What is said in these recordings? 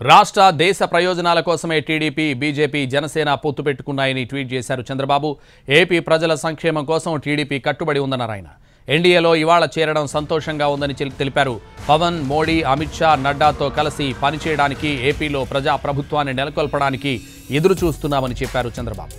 రాష్ట్ర దేశ ప్రయోజనాల కోసమే టీడీపీ బీజేపీ జనసేన పొత్తు పెట్టుకున్నాయని ట్వీట్ చేశారు చంద్రబాబు ఏపీ ప్రజల సంక్షేమం కోసం టీడీపీ కట్టుబడి ఉందన్నారు ఆయన ఎన్డీఏలో ఇవాళ చేరడం సంతోషంగా ఉందని చెల్- తెలిపారు పవన్ మోడీ అమిత్ షా నడ్డాతో కలిసి పనిచేయడానికి ఏపీలో ప్రజా ప్రభుత్వాన్ని నెలకొల్పడానికి ఎదురు చూస్తున్నామని చెప్పారు చంద్రబాబు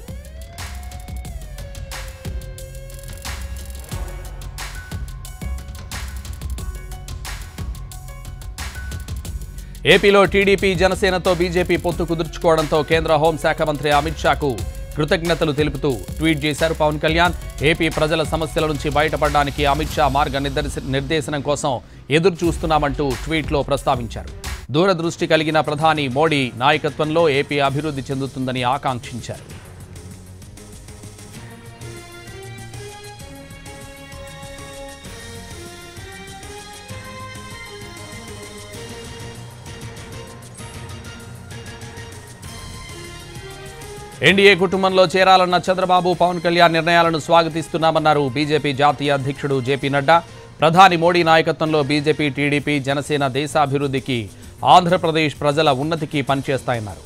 ఏపీలో టీడీపీ జనసేనతో బీజేపీ పొత్తు కుదుర్చుకోవడంతో కేంద్ర హోంశాఖ మంత్రి అమిత్ షాకు కృతజ్ఞతలు తెలుపుతూ ట్వీట్ చేశారు పవన్ కళ్యాణ్ ఏపీ ప్రజల సమస్యల నుంచి బయటపడడానికి అమిత్ షా మార్గ నిర్దేశ- నిర్దేశనం కోసం ఎదురు చూస్తున్నామంటూ ట్వీట్లో ప్రస్తావించారు దూరదృష్టి కలిగిన ప్రధాని మోడీ నాయకత్వంలో ఏపీ అభివృద్ధి చెందుతుందని ఆకాంక్షించారు ఎన్డీఏ కుటుంబంలో చేరాలన్న చంద్రబాబు పవన్ కళ్యాణ్ నిర్ణయాలను స్వాగతిస్తున్నామన్నారు బీజేపీ జాతీయ అధ్యక్షుడు జేపీ నడ్డా ప్రధాని మోడీ నాయకత్వంలో బీజేపీ టీడీపీ జనసేన దేశాభివృద్ధికి ఆంధ్రప్రదేశ్ ప్రజల ఉన్నతికి పనిచేస్తాయన్నారు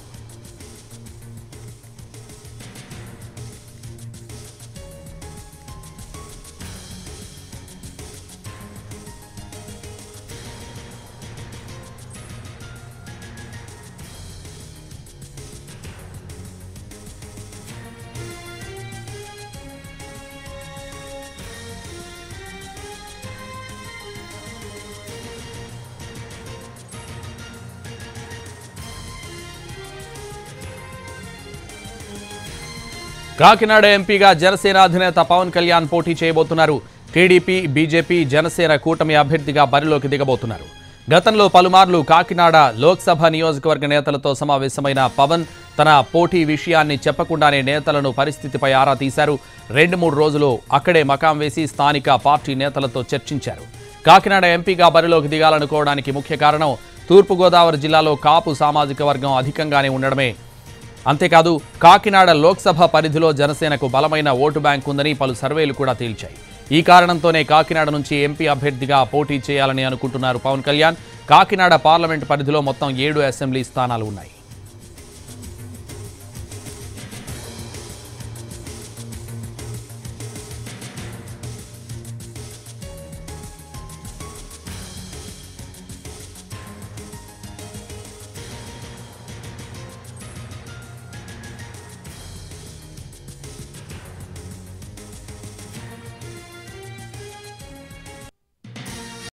కాకినాడ ఎంపీగా జనసేన అధినేత పవన్ కళ్యాణ్ పోటీ చేయబోతున్నారు టీడీపీ బీజేపీ జనసేన కూటమి అభ్యర్థిగా బరిలోకి దిగబోతున్నారు గతంలో పలుమార్లు కాకినాడ లోక్సభ నియోజకవర్గ నేతలతో సమావేశమైన పవన్ తన పోటీ విషయాన్ని చెప్పకుండానే నేతలను పరిస్థితిపై ఆరా తీశారు రెండు మూడు రోజులు అక్కడే మకాం వేసి స్థానిక పార్టీ నేతలతో చర్చించారు కాకినాడ ఎంపీగా బరిలోకి దిగాలనుకోవడానికి ముఖ్య కారణం తూర్పుగోదావరి జిల్లాలో కాపు సామాజిక వర్గం అధికంగానే ఉండడమే అంతేకాదు కాకినాడ లోక్సభ పరిధిలో జనసేనకు బలమైన ఓటు బ్యాంక్ ఉందని పలు సర్వేలు కూడా తేల్చాయి ఈ కారణంతోనే కాకినాడ నుంచి ఎంపీ అభ్యర్థిగా పోటీ చేయాలని అనుకుంటున్నారు పవన్ కళ్యాణ్ కాకినాడ పార్లమెంట్ పరిధిలో మొత్తం ఏడు అసెంబ్లీ స్థానాలు ఉన్నాయి